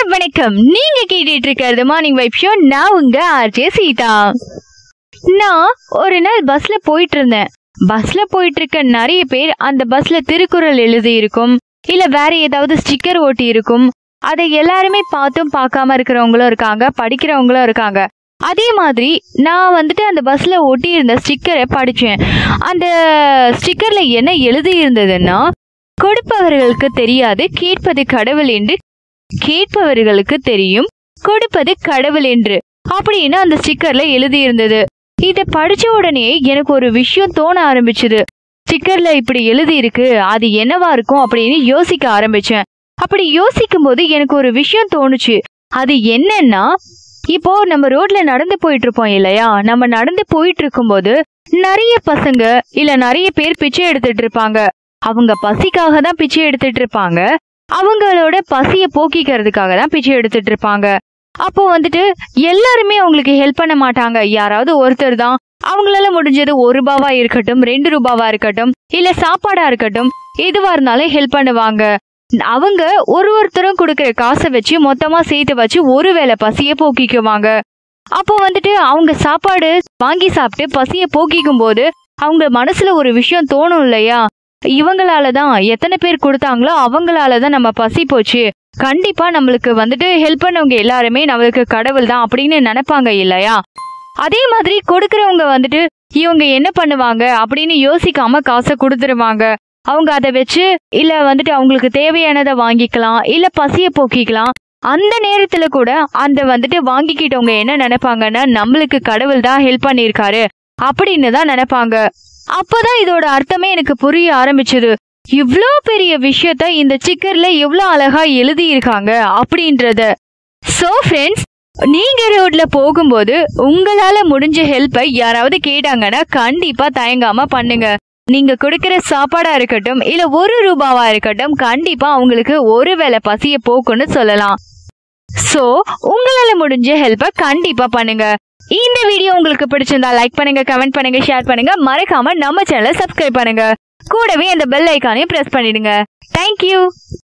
வணக்கம் நீங்க கேட்டுட்டு இருக்கிறது மார்னிங் வைப் ஷோ நான் உங்க ஆர்ஜே சீதா நான் ஒரு நாள் பஸ்ல போயிட்டு இருந்தேன் பஸ்ல போயிட்டு இருக்க நிறைய பேர் அந்த பஸ்ல திருக்குறள் எழுதி இருக்கும் இல்ல வேற ஏதாவது ஸ்டிக்கர் ஒட்டி இருக்கும் அதை எல்லாருமே பார்த்தும் பார்க்காம இருக்கிறவங்களும் இருக்காங்க படிக்கிறவங்களும் இருக்காங்க அதே மாதிரி நான் வந்துட்டு அந்த பஸ்ல ஒட்டி இருந்த ஸ்டிக்கரை படிச்சேன் அந்த ஸ்டிக்கர்ல என்ன எழுதி இருந்ததுன்னா கொடுப்பவர்களுக்கு தெரியாது கேட்பது கடவுள் என்று கேட்பவர்களுக்கு தெரியும் கொடுப்பது கடவுள் என்று அப்படின்னு அந்த ஸ்டிக்கர்ல எழுதி இருந்தது இதை படிச்ச உடனே எனக்கு ஒரு விஷயம் தோண ஆரம்பிச்சது ஸ்டிக்கர்ல இப்படி எழுதி இருக்கு அது என்னவா இருக்கும் அப்படின்னு யோசிக்க ஆரம்பிச்சேன் அப்படி யோசிக்கும் போது எனக்கு ஒரு விஷயம் தோணுச்சு அது என்னன்னா இப்போ நம்ம ரோட்ல நடந்து போயிட்டு இருப்போம் இல்லையா நம்ம நடந்து போயிட்டு இருக்கும்போது நிறைய பசங்க இல்ல நிறைய பேர் பிச்சை எடுத்துட்டு இருப்பாங்க அவங்க பசிக்காக தான் பிச்சை எடுத்துட்டு இருப்பாங்க அவங்களோட பசிய போக்கிக்கிறதுக்காக தான் பிச்சை எடுத்துட்டு இருப்பாங்க அப்போ வந்துட்டு எல்லாருமே அவங்களுக்கு ஹெல்ப் பண்ண மாட்டாங்க யாராவது ஒருத்தர் தான் அவங்களால முடிஞ்சது ஒரு ரூபாவா இருக்கட்டும் ரெண்டு ரூபாவா இருக்கட்டும் இல்ல சாப்பாடா இருக்கட்டும் எதுவா இருந்தாலும் ஹெல்ப் பண்ணுவாங்க அவங்க ஒரு ஒருத்தரும் கொடுக்குற காசை வச்சு மொத்தமா சேர்த்து வச்சு ஒரு வேளை பசிய போக்கிக்குவாங்க அப்போ வந்துட்டு அவங்க சாப்பாடு வாங்கி சாப்பிட்டு பசிய போக்கிக்கும் போது அவங்க மனசுல ஒரு விஷயம் தோணும் இல்லையா இவங்களால தான் எத்தனை பேர் கொடுத்தாங்களோ அவங்களால தான் நம்ம பசி போச்சு கண்டிப்பா நம்மளுக்கு வந்துட்டு ஹெல்ப் பண்ணவங்க எல்லாருமே நம்மளுக்கு கடவுள் தான் அப்படின்னு நினைப்பாங்க இல்லையா அதே மாதிரி கொடுக்கறவங்க வந்துட்டு இவங்க என்ன பண்ணுவாங்க அப்படின்னு யோசிக்காம காசை கொடுத்துருவாங்க அவங்க அதை வச்சு இல்ல வந்துட்டு அவங்களுக்கு தேவையானதை வாங்கிக்கலாம் இல்ல பசிய போக்கிக்கலாம் அந்த நேரத்துல கூட அந்த வந்துட்டு வாங்கிக்கிட்டவங்க என்ன நினைப்பாங்கன்னா நம்மளுக்கு கடவுள் தான் ஹெல்ப் பண்ணியிருக்காரு அப்படின்னு தான் நினைப்பாங்க அப்பதான் இதோட அர்த்தமே எனக்கு புரிய ஆரம்பிச்சது இவ்ளோ பெரிய விஷயத்த இந்த சிக்கர்ல எவ்வளோ அழகா எழுதி இருக்காங்க அப்படின்றத சோ ஃப்ரெண்ட்ஸ் நீங்க ரோட்ல போகும்போது உங்களால முடிஞ்ச ஹெல்ப்பை யாராவது கேட்டாங்கன்னா கண்டிப்பா தயங்காம பண்ணுங்க நீங்க கொடுக்கிற சாப்பாடா இருக்கட்டும் இல்ல ஒரு ரூபாவா இருக்கட்டும் கண்டிப்பா அவங்களுக்கு ஒரு வேளை பசிய போக்குன்னு சொல்லலாம் சோ உங்களால முடிஞ்ச ஹெல்ப்பை கண்டிப்பா பண்ணுங்க இந்த வீடியோ உங்களுக்கு பிடிச்சிருந்தா லைக் பண்ணுங்க கமெண்ட் பண்ணுங்க ஷேர் பண்ணுங்க மறக்காம நம்ம சேனலை சப்ஸ்கிரைப் பண்ணுங்க கூடவே அந்த பெல் ஐக்கானையும் பிரஸ் பண்ணிடுங்க தேங்க்யூ